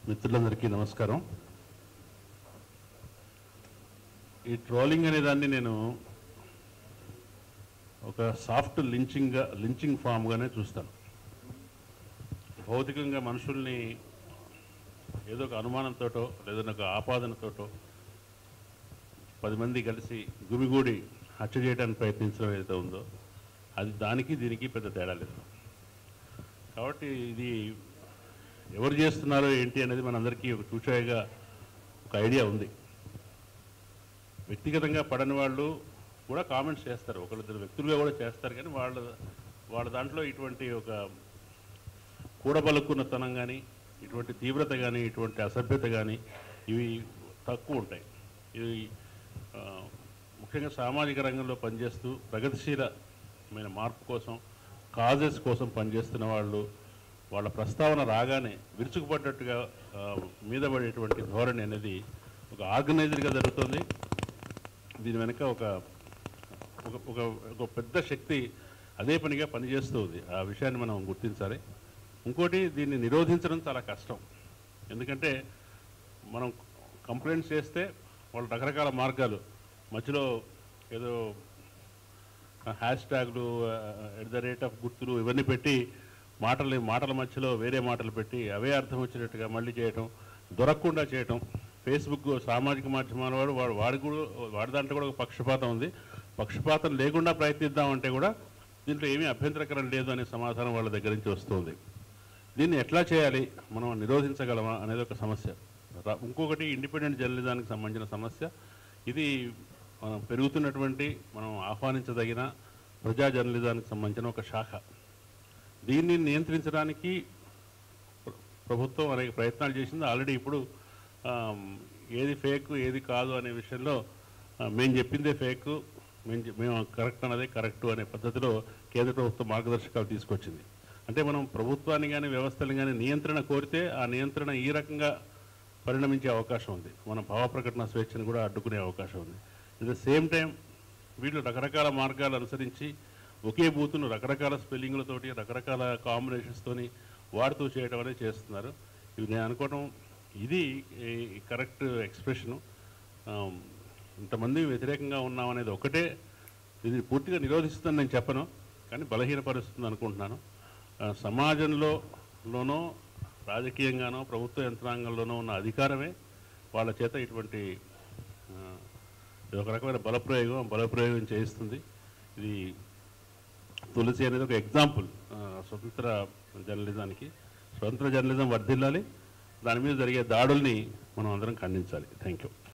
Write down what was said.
మిత్రులందరికీ నమస్కారం ఈ ట్రోలింగ్ అనే దాన్ని నేను ఒక సాఫ్ట్ లించింగ్గా లించింగ్ ఫామ్గానే చూస్తాను భౌతికంగా మనుషుల్ని ఏదో ఒక అనుమానంతోటో లేదన్నా ఒక ఆపాదనతోటో పది మంది కలిసి గుమిగూడి హత్య చేయడానికి ప్రయత్నించడం ఏదైతే ఉందో అది దానికి దీనికి పెద్ద తేడా లేదు కాబట్టి ఇది ఎవరు చేస్తున్నారో ఏంటి అనేది మనందరికీ ఒక చూచాయిగా ఒక ఐడియా ఉంది వ్యక్తిగతంగా పడని వాళ్ళు కూడా కామెంట్స్ చేస్తారు ఒకరిద్దరు వ్యక్తులుగా కూడా చేస్తారు కానీ వాళ్ళ వాళ్ళ దాంట్లో ఇటువంటి ఒక కూడబలుక్కున్నతనం కానీ ఇటువంటి తీవ్రత కానీ ఇటువంటి అసభ్యత కానీ ఇవి తక్కువ ఉంటాయి ఇవి ఆ, ముఖ్యంగా సామాజిక రంగంలో పనిచేస్తూ ప్రగతిశీలమైన మార్పు కోసం కాజెస్ కోసం పనిచేస్తున్న వాళ్ళు వాళ్ళ ప్రస్తావన రాగానే విరుచుకుపడ్డట్టుగా ఆ, మీద పడేటువంటి ధోరణి అనేది ఒక ఆర్గనైజర్గా జరుగుతుంది దీని వెనుక ఒక ఒక ఒక ఒక పెద్ద శక్తి అదే పనిగా పనిచేస్తూ ఉంది ఆ విషయాన్ని మనం గుర్తించాలి ఇంకోటి దీన్ని నిరోధించడం చాలా కష్టం ఎందుకంటే మనం కంప్లైంట్స్ చేస్తే వాళ్ళు రకరకాల మార్గాలు మధ్యలో ఏదో హ్యాష్ ట్యాగ్లు ఎట్ ద రేట్ ఆఫ్ గుర్తులు ఇవన్నీ పెట్టి మాటలు మాటల మధ్యలో వేరే మాటలు పెట్టి అవే అర్థం వచ్చినట్టుగా మళ్ళీ చేయటం దొరకకుండా చేయటం ఫేస్బుక్ సామాజిక మాధ్యమాల వాడు వాడు వాడి కూడా వాడి దాంట్లో కూడా ఒక పక్షపాతం ఉంది పక్షపాతం లేకుండా ప్రయత్నిద్దామంటే కూడా దీంట్లో ఏమీ అభ్యంతరకరం లేదు అనే సమాధానం వాళ్ళ దగ్గర నుంచి వస్తుంది దీన్ని ఎట్లా చేయాలి మనం నిరోధించగలమా అనేది ఒక సమస్య రా- ఇంకొకటి ఇండిపెండెంట్ జర్నలిజానికి సంబంధించిన సమస్య ఇది మనం పెరుగుతున్నటువంటి మనం ఆహ్వానించదగిన ప్రజా జర్నలిజానికి సంబంధించిన ఒక శాఖ దీన్ని నియంత్రించడానికి ప్ర- ప్రభుత్వం అనేక ప్రయత్నాలు చేసింది ఆల్రెడీ ఇప్పుడు ఆమ్, ఏది ఫేక్ ఏది కాదు అనే విషయంలో ఆ, మేము చెప్పిందే ఫేక్ మేము చె- మేము కరెక్ట్ అన్నదే కరెక్ట్ అనే పద్ధతిలో కేంద్ర ప్రభుత్వం మార్గదర్శకాలు తీసుకొచ్చింది అంటే మనం ప్రభుత్వాన్ని కానీ వ్యవస్థని కానీ నియంత్రణ కోరితే ఆ నియంత్రణ ఈ రకంగా పరిణమించే అవకాశం ఉంది మన భావ ప్రకటన స్వేచ్ఛను కూడా అడ్డుకునే అవకాశం ఉంది అట్ ద సేమ్ టైం వీళ్ళు రకరకాల మార్గాలు అనుసరించి ఒకే బూతును రకరకాల స్పెల్లింగ్లతోటి రకరకాల కాంబినేషన్స్తోని వాడుతూ చేయడం అనేది చేస్తున్నారు ఇవి నేను అనుకోవడం ఇది కరెక్ట్ ఎక్స్ప్రెషను ఇంతమంది వ్యతిరేకంగా ఉన్నామనేది ఒకటే ఇది పూర్తిగా నిరోధిస్తుందని నేను చెప్పను కానీ బలహీనపరుస్తుంది అనుకుంటున్నాను ఆ, సమాజంలో లోనో రాజకీయంగానో ప్రభుత్వ యంత్రాంగంలోనో ఉన్న అధికారమే వాళ్ళ చేత ఇటువంటి ఆ, ఇది ఒక రకమైన బలప్రయోగం బలప్రయోగం చేయిస్తుంది ఇది తులసి అనేది ఒక ఎగ్జాంపుల్ ఆ, స్వతంత్ర జర్నలిజానికి స్వతంత్ర జర్నలిజం వర్ధిల్లాలి దాని మీద జరిగే దాడుల్ని మనం అందరం ఖండించాలి థ్యాంక్ యూ